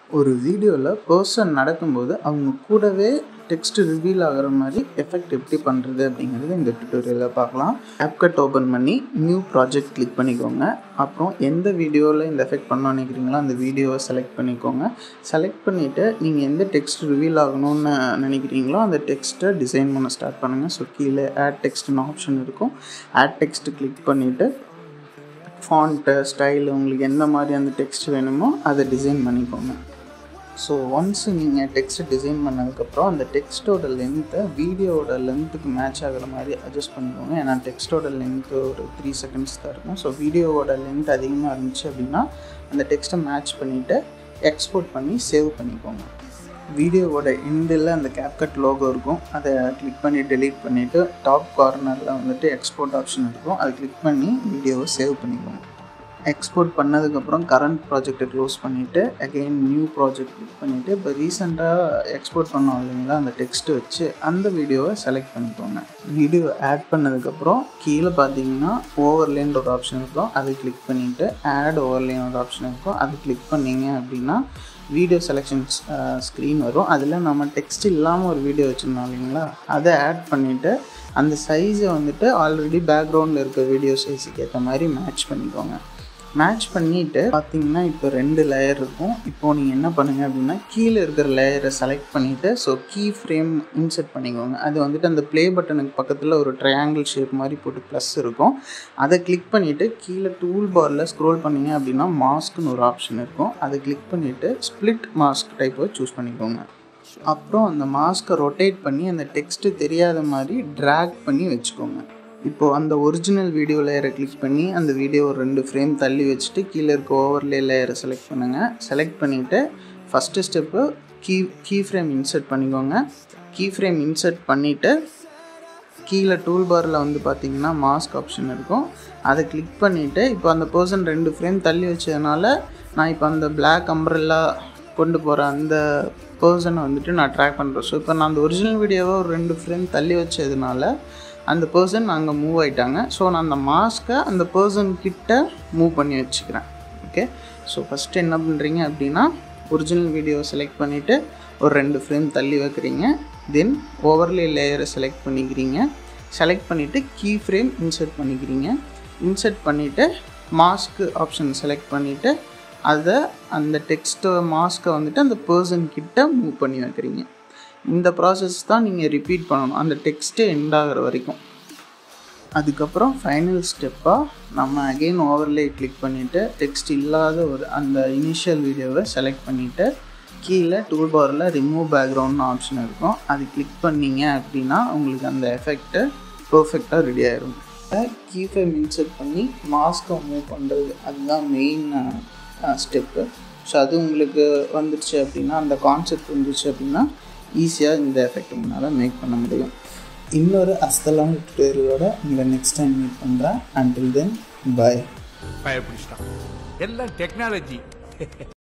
ஒரு வீடியோவில் பர்சன் நடக்கும்போது அவங்க கூடவே டெக்ஸ்ட் ரிவீல் ஆகிற மாதிரி எஃபெக்ட் எப்படி பண்ணுறது அப்படிங்கிறது இந்த டுட்டோரியலில் பார்க்கலாம் ஆப்கட் ஓப்பன் பண்ணி நியூ ப்ராஜெக்ட் கிளிக் பண்ணிக்கோங்க அப்புறம் எந்த வீடியோவில் இந்த எஃபெக்ட் பண்ண நினைக்கிறீங்களோ அந்த வீடியோவை செலக்ட் பண்ணிக்கோங்க செலக்ட் பண்ணிவிட்டு நீங்கள் எந்த டெக்ஸ்ட் ரிவீல் ஆகணும்னு நினைக்கிறீங்களோ அந்த டெக்ஸ்ட்டை டிசைன் பண்ண ஸ்டார்ட் பண்ணுங்கள் ஸோ கீழே ஆட் டெக்ஸ்ட்னு ஆப்ஷன் இருக்கும் ஆட் டெக்ஸ்ட் கிளிக் பண்ணிவிட்டு ஃபாண்ட்டு ஸ்டைல் உங்களுக்கு எந்த மாதிரி அந்த டெக்ஸ்ட் வேணுமோ அதை டிசைன் பண்ணிக்கோங்க ஸோ ஒன்ஸ் நீங்கள் டெக்ஸ்ட் டிசைன் பண்ணதுக்கப்புறம் அந்த டெக்ஸ்ட்டோட லென்த்தை வீடியோவோட லென்த்துக்கு மேட்ச் ஆகிற மாதிரி அட்ஜஸ்ட் பண்ணிக்கோங்க ஏன்னா டெக்ஸ்ட்டோட லென்த்து ஒரு த்ரீ செகண்ட்ஸ் தான் இருக்கும் ஸோ வீடியோவோட லென்த் அதிகமாக இருந்துச்சு அப்படின்னா அந்த டெக்ஸ்ட்டை மேட்ச் பண்ணிவிட்டு எக்ஸ்போர்ட் பண்ணி சேவ் பண்ணிக்கோங்க வீடியோவோட எண்டில் அந்த கேப்கட் லோகோ இருக்கும் அதை கிளிக் பண்ணி டெலீட் பண்ணிவிட்டு டாப் கார்னரில் வந்துட்டு எக்ஸ்போர்ட் ஆப்ஷன் இருக்கும் அதை கிளிக் பண்ணி வீடியோவை சேவ் பண்ணிக்கோங்க எக்ஸ்போர்ட் பண்ணதுக்கப்புறம் கரண்ட் ப்ராஜெக்டை க்ளோஸ் பண்ணிவிட்டு அகெயின் நியூ ப்ராஜெக்ட் கிளிக் பண்ணிவிட்டு இப்போ ரீசெண்டாக எக்ஸ்போர்ட் பண்ணோம் இல்லைங்களா அந்த டெக்ஸ்ட்டு வச்சு அந்த வீடியோவை செலக்ட் பண்ணிக்கோங்க வீடியோ ஆட் பண்ணதுக்கப்புறம் கீழே பார்த்தீங்கன்னா ஓவர்லேன்ற ஒரு ஆப்ஷன் இருக்கும் அதை கிளிக் பண்ணிவிட்டு ஆட் ஓவர்லேன் ஒரு ஆப்ஷன் இருக்கும் அதை கிளிக் பண்ணிங்க அப்படின்னா வீடியோ செலெக்ஷன்ஸ் ஸ்க்ரீன் வரும் அதில் நம்ம டெக்ஸ்ட் இல்லாமல் ஒரு வீடியோ வச்சுருந்தோம் இல்லைங்களா அதை ஆட் பண்ணிவிட்டு அந்த சைஸை வந்துட்டு ஆல்ரெடி பேக்ரவுண்டில் இருக்க வீடியோ சைஸுக்கு ஏற்ற மாதிரி மேட்ச் பண்ணிக்கோங்க மேட்ச் பண்ணிவிட்டு பார்த்தீங்கன்னா இப்போ ரெண்டு லேயர் இருக்கும் இப்போது நீங்கள் என்ன பண்ணுங்கள் அப்படின்னா கீழே இருக்கிற லேயரை செலக்ட் பண்ணிவிட்டு ஸோ கீ ஃப்ரேம் இன்செர்ட் பண்ணிக்கோங்க அது வந்துட்டு அந்த ப்ளே பட்டனுக்கு பக்கத்தில் ஒரு ட்ரையாங்கிள் ஷேப் மாதிரி போட்டு ப்ளஸ் இருக்கும் அதை கிளிக் பண்ணிவிட்டு கீழே டூல் பாரில் ஸ்க்ரோல் பண்ணிங்க அப்படின்னா மாஸ்க்னு ஒரு ஆப்ஷன் இருக்கும் அதை கிளிக் பண்ணிவிட்டு ஸ்ப்ளிட் மாஸ்க் டைப்பை சூஸ் பண்ணிக்கோங்க அப்புறம் அந்த மாஸ்க்கை ரொட்டேட் பண்ணி அந்த டெக்ஸ்ட்டு தெரியாத மாதிரி ட்ராக் பண்ணி வச்சுக்கோங்க இப்போது அந்த ஒரிஜினல் வீடியோ லேயரை கிளிக் பண்ணி அந்த வீடியோ ஒரு ரெண்டு ஃப்ரேம் தள்ளி வச்சுட்டு கீழே இருக்க ஓவர்லே லேயரை செலக்ட் பண்ணுங்கள் செலக்ட் பண்ணிவிட்டு first step key key frame insert பண்ணிக்கோங்க கீ ஃப்ரேம் இன்சர்ட் பண்ணிவிட்டு கீழே டூல் பாரில் வந்து பார்த்தீங்கன்னா மாஸ்க் ஆப்ஷன் இருக்கும் அதை கிளிக் பண்ணிவிட்டு இப்போ அந்த பர்சன் ரெண்டு ஃப்ரேம் தள்ளி வச்சதுனால நான் இப்போ அந்த பிளாக் அம்ப்ரெல்லா கொண்டு போகிற அந்த பர்சனை வந்துட்டு நான் ட்ராக் பண்ணுறேன் ஸோ இப்போ நான் அந்த ஒரிஜினல் வீடியோவை ஒரு ரெண்டு ஃப்ரேம் தள்ளி வச்சதுனால அந்த பர்சன் அங்கே மூவ் ஆகிட்டாங்க ஸோ நான் அந்த மாஸ்க்கை அந்த பர்சன் கிட்ட மூவ் பண்ணி வச்சுக்கிறேன் ஓகே ஸோ ஃபஸ்ட்டு என்ன பண்ணுறீங்க அப்படின்னா ஒரிஜினல் வீடியோவை செலக்ட் பண்ணிவிட்டு ஒரு ரெண்டு ஃப்ரேம் தள்ளி வைக்கிறீங்க தென் ஓவர்லே லேயரை செலக்ட் பண்ணிக்கிறீங்க செலக்ட் பண்ணிவிட்டு கீ ஃப்ரேம் இன்சர்ட் பண்ணிக்கிறீங்க இன்சர்ட் பண்ணிவிட்டு மாஸ்க்கு ஆப்ஷன் செலக்ட் பண்ணிவிட்டு அதை அந்த டெக்ஸ்ட்டை மாஸ்க்கை வந்துட்டு அந்த பர்சன் கிட்ட மூவ் பண்ணி வைக்கிறீங்க இந்த ப்ராசஸ் தான் நீங்கள் ரிப்பீட் பண்ணணும் அந்த டெக்ஸ்ட்டு எண்ட் ஆகிற வரைக்கும் அதுக்கப்புறம் ஃபைனல் ஸ்டெப்பாக நம்ம அகெயின் ஓவர்லே கிளிக் பண்ணிவிட்டு டெக்ஸ்ட் இல்லாத ஒரு அந்த இனிஷியல் வீடியோவை செலக்ட் பண்ணிவிட்டு கீழே டூல் பாரில் ரிமூவ் பேக்ரவுண்ட்னு ஆப்ஷன் இருக்கும் அது கிளிக் பண்ணிங்க அப்படின்னா உங்களுக்கு அந்த எஃபெக்ட்டு பர்ஃபெக்டாக ரெடி ஆயிரும் கீ ஃபைவ் இன்செர்ட் பண்ணி மாஸ்க்கை மூவ் பண்ணுறது அதுதான் மெயின் ஸ்டெப்பு ஸோ அது உங்களுக்கு வந்துடுச்சு அப்படின்னா அந்த கான்செப்ட் வந்துடுச்சு அப்படின்னா ஈஸியாக இந்த எஃபெக்ட் உங்களால் மேக் பண்ண முடியும் இன்னொரு அஸ்தலான டுட்டோரியலோட உங்களை நெக்ஸ்ட் டைம் மீட் பண்ணுறேன் அண்டில் தென் பாய் பயப்பிடிச்சிட்டான் எல்லாம் டெக்னாலஜி